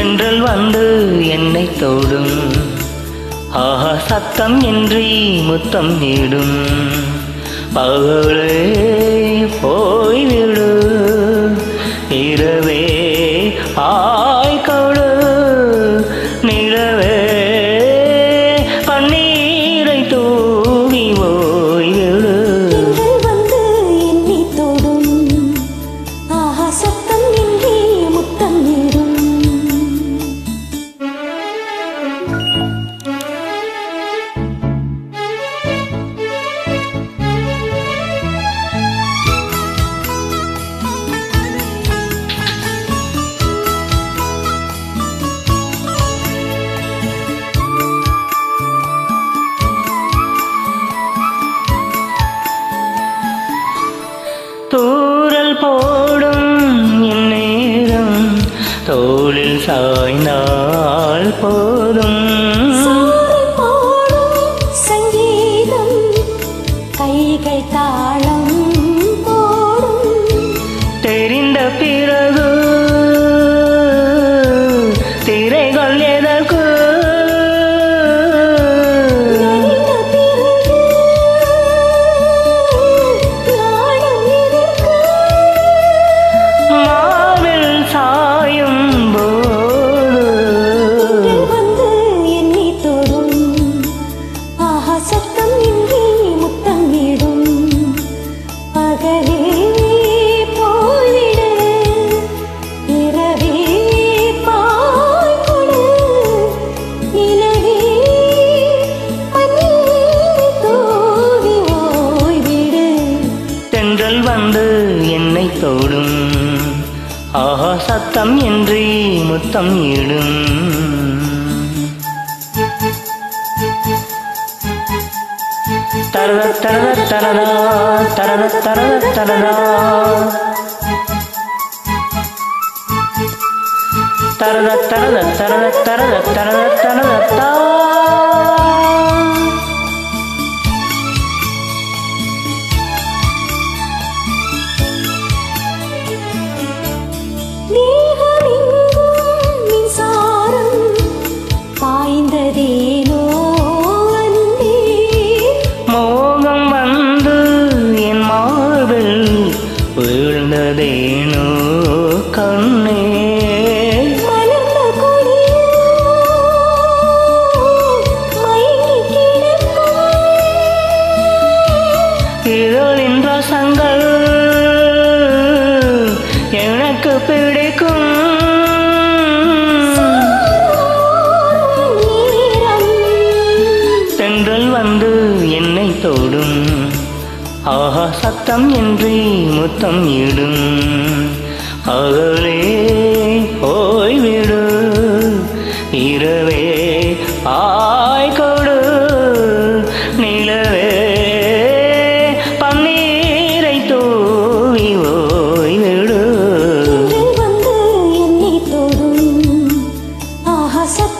தென்றல் வந்து என்னை தோடும் ஆஹா சத்தம் இன்றி முத்தம் நீடும் பகலே போய்விடு இரவே ஆய்கொடு நிலவே பன்னீரை தூவி ஓய்விடு தென்றல் வந்து என்னை தொடும் ஆஹா சத்தம் இன்றி முத்தம் நீடும் தூரல் போடும் என் நேரம் தோளில் சாய்ந்தால் போதும் சாரல் பாடும் சங்கீதம் கைகள் தாளம் போடும் தெரிந்த பிறகு திரைகள் எதற்கு நெறிந்த பிறகு நாடம் எதற்கு மாவில் சாயும் போது தென்றல் வந்து என்னை தொடும் ஆஹா சத்தம் இன்றி முத்தம் விடும் பகலே போய்விடு இரவே பாய் கொடு நிலவே பன்னீர் தூவி ஓய்விடு தென்றல் வந்து என்னை தோடும் ஆஹா சத்தம் இன்றி முத்தம் இடும் தரத தரத தரதா தரத தரத தரதா தரத தரத தரத தரத தரத தரதத்தா தேகமெங்கும் மின்சாரம் பாய்ந்ததேனோ அன்பே மோகம் வந்து என் மார்பில் வீழ்ந்ததேனோ கண்ணே மலர்ந்த கொடியோ மயங்கி கிடக்கும் இதழின் ரசங்கள் எனக்கு பிடிக்கும் நேரம் தென்றல் வந்து என்னை தோடும் ஆஹா சத்தம் இன்றி முத்தம் இடும் அகலே ஓய்விடு இரவே ஆய்கொடு நிலவே பன்னீரை தூவி ஓய்விடு தென்றல் வந்து என்னை தொடும் ஆஹா சத்தம்